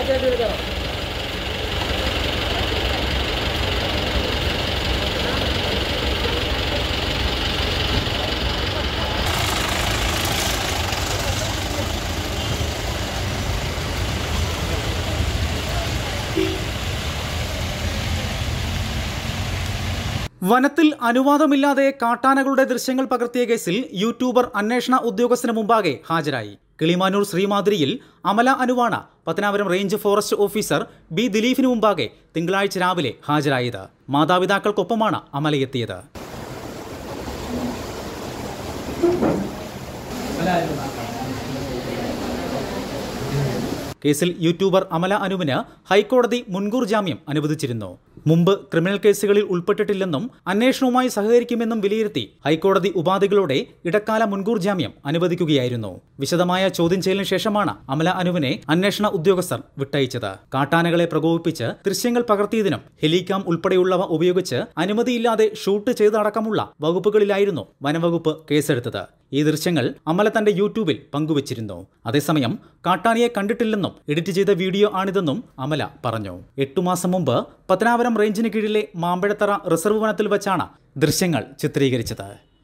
വനത്തിൽ അനുവാദമില്ലാതെ കാട്ടാനകളുടെ ദൃശ്യങ്ങൾ പകർത്തിയ കേസിൽ യൂട്യൂബർ അന്വേഷണ ഉദ്യോഗസ്ഥന് മുമ്പാകെ ഹാജരായി കിളിമാനൂർ ശ്രീമാതിരിയിൽ അമല അനുവാണ Pathanapuram range forest officer B ദിലീപിന് മുമ്പാകെ തിങ്കളാഴ്ച രാവിലെ ഹാജരായത് മാതാപിതാക്കൾക്കൊപ്പമാണ് അമലയെത്തിയത് കേസിൽ യൂട്യൂബർ അമല അനുവിന് ഹൈക്കോടതി മുൻകൂർ ജാമ്യം അനുവദിച്ചിരുന്നു മുമ്പ് ക്രിമിനൽ കേസുകളിൽ ഉൾപ്പെട്ടിട്ടില്ലെന്നും അന്വേഷണവുമായി സഹകരിക്കുമെന്നും വിലയിരുത്തി ഹൈക്കോടതി ഉപാധികളോടെ ഇടക്കാല മുൻകൂർ ജാമ്യം അനുവദിക്കുകയായിരുന്നു വിശദമായ ചോദ്യം ചെയ്യലിന് ശേഷമാണ് അമല അനുവിനെ അന്വേഷണ ഉദ്യോഗസ്ഥർ വിട്ടയച്ചത് കാട്ടാനകളെ പ്രകോപിപ്പിച്ച് ദൃശ്യങ്ങൾ പകർത്തിയതിനും ഹെലികാം ഉൾപ്പെടെയുള്ളവ ഉപയോഗിച്ച് അനുമതിയില്ലാതെ ഷൂട്ട് ചെയ്തടക്കമുള്ള വകുപ്പുകളിലായിരുന്നു വനവകുപ്പ് കേസെടുത്തത് ഈ ദൃശ്യങ്ങൾ അമല തന്റെ യൂട്യൂബിൽ പങ്കുവച്ചിരുന്നു അതേസമയം കാട്ടാനിയെ കണ്ടിട്ടില്ലെന്നും എഡിറ്റ് ചെയ്ത വീഡിയോ ആണിതെന്നും അമല പറഞ്ഞു എട്ടു മാസം മുമ്പ് പത്തനാപുരം റേഞ്ചിന് കീഴിലെ മാമ്പഴത്തറ റിസർവ് വനത്തിൽ വെച്ചാണ് ദൃശ്യങ്ങൾ ചിത്രീകരിച്ചത്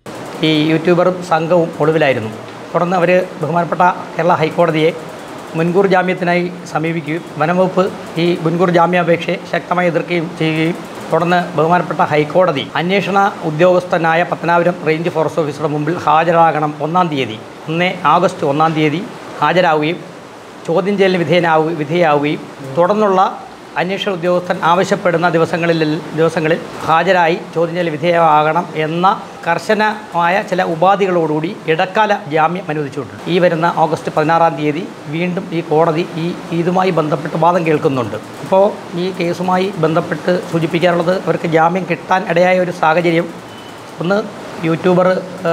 ഈ യൂട്യൂബറും സംഘവും ഒളിവിലായിരുന്നു തുടർന്ന് അവർ ബഹുമാനപ്പെട്ട കേരള ഹൈക്കോടതിയെ മുൻകൂർ ജാമ്യത്തിനായി സമീപിക്കുകയും വനംവകുപ്പ് ഈ മുൻകൂർ ജാമ്യാപേക്ഷയെ ശക്തമായി എതിർക്കുകയും ചെയ്യുകയും തുടർന്ന് ബഹുമാനപ്പെട്ട ഹൈക്കോടതി അന്വേഷണ ഉദ്യോഗസ്ഥനായ പത്തനാപുരം റേഞ്ച് ഫോറസ്റ്റ് ഓഫീസറുടെ മുമ്പിൽ ഹാജരാകണം ഒന്നാം തീയതി ഒന്ന് ആഗസ്റ്റ് ഒന്നാം തീയതി ഹാജരാവുകയും ചോദ്യം ചെയ്യലിന് വിധേയനാവുക വിധേയാവുകയും തുടർന്നുള്ള അന്വേഷണ ഉദ്യോഗസ്ഥൻ ആവശ്യപ്പെടുന്ന ദിവസങ്ങളിൽ ദിവസങ്ങളിൽ ഹാജരായി ചോദ്യം ചെയ്യൽ വിധേയമാകണം എന്ന കർശനമായ ചില ഉപാധികളോടുകൂടി ഇടക്കാല ജാമ്യം അനുവദിച്ചിട്ടുണ്ട് ഈ വരുന്ന ഓഗസ്റ്റ് പതിനാറാം തീയതി വീണ്ടും ഈ കോടതി ഈ ഇതുമായി ബന്ധപ്പെട്ട് വാദം കേൾക്കുന്നുണ്ട് അപ്പോൾ ഈ കേസുമായി ബന്ധപ്പെട്ട് സൂചിപ്പിക്കാനുള്ളത് അവർക്ക് ജാമ്യം കിട്ടാൻ ഇടയായ ഒരു സാഹചര്യം ഒന്ന് യൂട്യൂബർ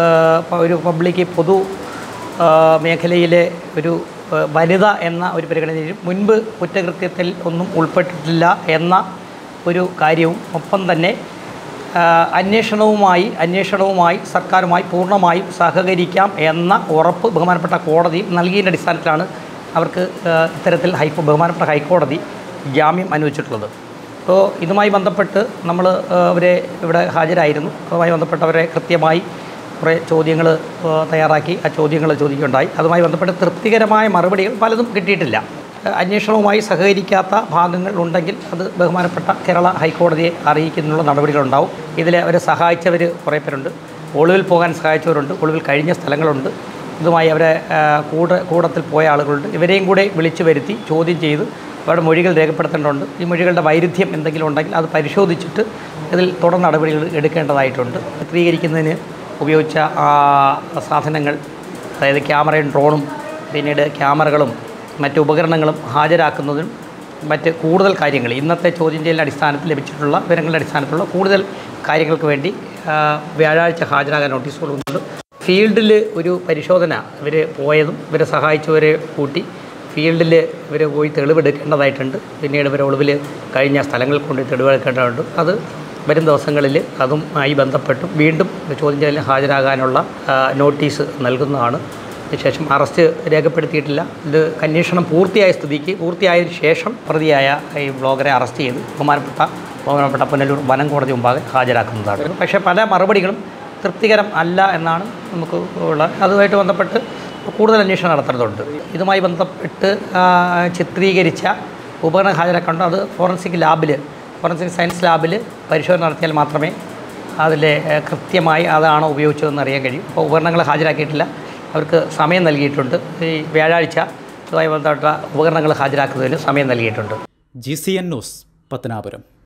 ഒരു പബ്ലിക് പൊതു ആ, മേഖലയിലെ ഒരു ആ, വനിത എന്ന ഒരു പരിഗണനയിലും മുൻപ് കുറ്റകൃത്യത്തിൽ ഒന്നും ഉൾപ്പെട്ടിട്ടില്ല എന്ന ഒരു കാര്യവും ഒപ്പം തന്നെ ആ, അന്വേഷണവുമായി അന്വേഷണവുമായി സർക്കാരുമായി പൂർണ്ണമായും സഹകരിക്കാം എന്ന ഉറപ്പ് ബഹുമാനപ്പെട്ട കോടതി നൽകിയതിൻ്റെ അടിസ്ഥാനത്തിലാണ് അവർക്ക് ആ, ഇത്തരത്തിൽ ഹൈ ബഹുമാനപ്പെട്ട ഹൈക്കോടതി ജാമ്യം അനുവദിച്ചിട്ടുള്ളത് അപ്പോൾ ഇതുമായി ബന്ധപ്പെട്ട് നമ്മൾ അവരെ ഇവിടെ ഹാജരായിരുന്നു അതുമായി ബന്ധപ്പെട്ട് അവരെ കൃത്യമായി കുറേ ചോദ്യങ്ങൾ തയ്യാറാക്കി ആ ചോദ്യങ്ങൾ ചോദിക്കുകയുണ്ടായി അതുമായി ബന്ധപ്പെട്ട് തൃപ്തികരമായ മറുപടികൾ പലതും കിട്ടിയിട്ടില്ല ഏഹ് അന്വേഷണവുമായി സഹകരിക്കാത്ത ഭാഗങ്ങൾ ഉണ്ടെങ്കിൽ അത് ബഹുമാനപ്പെട്ട കേരള ഹൈക്കോടതിയെ അറിയിക്കുന്നതിനുള്ള നടപടികളുണ്ടാവും ഇതിൽ അവരെ സഹായിച്ചവർ കുറേ പേരുണ്ട് ഒളിവിൽ പോകാൻ സഹായിച്ചവരുണ്ട് ഒളിവിൽ കഴിഞ്ഞ സ്ഥലങ്ങളുണ്ട് ഇതുമായി അവരെ ഏഹ് കൂടെ കൂടത്തിൽ പോയ ആളുകളുണ്ട് ഇവരെയും കൂടെ വിളിച്ചു വരുത്തി ചോദ്യം ചെയ്ത് അവരുടെ മൊഴികൾ രേഖപ്പെടുത്തേണ്ടതുണ്ട് ഈ മൊഴികളുടെ വൈരുദ്ധ്യം എന്തെങ്കിലും ഉണ്ടെങ്കിൽ അത് പരിശോധിച്ചിട്ട് ഇതിൽ തുടർ നടപടികൾ എടുക്കേണ്ടതായിട്ടുണ്ട് ചിത്രീകരിക്കുന്നതിന് ഉപയോഗിച്ച ആ, സാധനങ്ങൾ അതായത് ക്യാമറയും ഡ്രോണും പിന്നീട് ക്യാമറകളും മറ്റ് ഉപകരണങ്ങളും ഹാജരാക്കുന്നതിനും മറ്റ് കൂടുതൽ കാര്യങ്ങൾ ഇന്നത്തെ ചോദ്യം ചെയ്യലിൻ്റെ അടിസ്ഥാനത്തിൽ ലഭിച്ചിട്ടുള്ള വിവരങ്ങളുടെ അടിസ്ഥാനത്തിലുള്ള കൂടുതൽ കാര്യങ്ങൾക്ക് വേണ്ടി ആ, വ്യാഴാഴ്ച ഹാജരാകാൻ നോട്ടീസ് കൊടുക്കുന്നുണ്ട് ഫീൽഡിൽ ഒരു പരിശോധന ഇവർ പോയതും ഇവരെ സഹായിച്ചവരെ കൂട്ടി ഫീൽഡിൽ ഇവർ പോയി തെളിവെടുക്കേണ്ടതായിട്ടുണ്ട് പിന്നീട് ഇവരെ ഒളിവിൽ കഴിഞ്ഞ സ്ഥലങ്ങളിൽ കൊണ്ട് തെളിവെടുക്കേണ്ടതുണ്ട് അത് വരും ദിവസങ്ങളിൽ അതുമായി ബന്ധപ്പെട്ടും വീണ്ടും ചോദ്യം ചെയ്യലിന് ഹാജരാകാനുള്ള ആ, നോട്ടീസ് നൽകുന്നതാണ് അതിനുശേഷം അറസ്റ്റ് രേഖപ്പെടുത്തിയിട്ടില്ല ഇത് അന്വേഷണം പൂർത്തിയായ സ്ഥിതിക്ക് പൂർത്തിയായതിനു ശേഷം പ്രതിയായ ഈ ബ്ലോഗറെ അറസ്റ്റ് ചെയ്ത് ബഹുമാനപ്പെട്ട ബഹുമാനപ്പെട്ട പുനലൂർ വനം കോടതി മുമ്പാകെ ഹാജരാക്കുന്നതാണ് പക്ഷേ പല മറുപടികളും തൃപ്തികരം അല്ല എന്നാണ് നമുക്ക് ഉള്ള അതുമായിട്ട് ബന്ധപ്പെട്ട് കൂടുതൽ അന്വേഷണം നടത്തേണ്ടതുണ്ട് ഇതുമായി ബന്ധപ്പെട്ട് ആ, ചിത്രീകരിച്ച ഉപകരണം ഹാജരാക്കേണ്ട അത് ഫോറൻസിക് ലാബിൽ ഫോറൻസിക് സയൻസ് ലാബിൽ പരിശോധന നടത്തിയാൽ മാത്രമേ അതിൽ കൃത്യമായി അതാണോ ഉപയോഗിച്ചതെന്ന് അറിയാൻ കഴിയും അപ്പോൾ ഉപകരണങ്ങൾ ഹാജരാക്കിയിട്ടില്ല അവർക്ക് സമയം നൽകിയിട്ടുണ്ട് ഈ വ്യാഴാഴ്ച ഇതുമായി ബന്ധപ്പെട്ട ഉപകരണങ്ങൾ ഹാജരാക്കുന്നതിന് സമയം നൽകിയിട്ടുണ്ട് G C N news Pathanapuram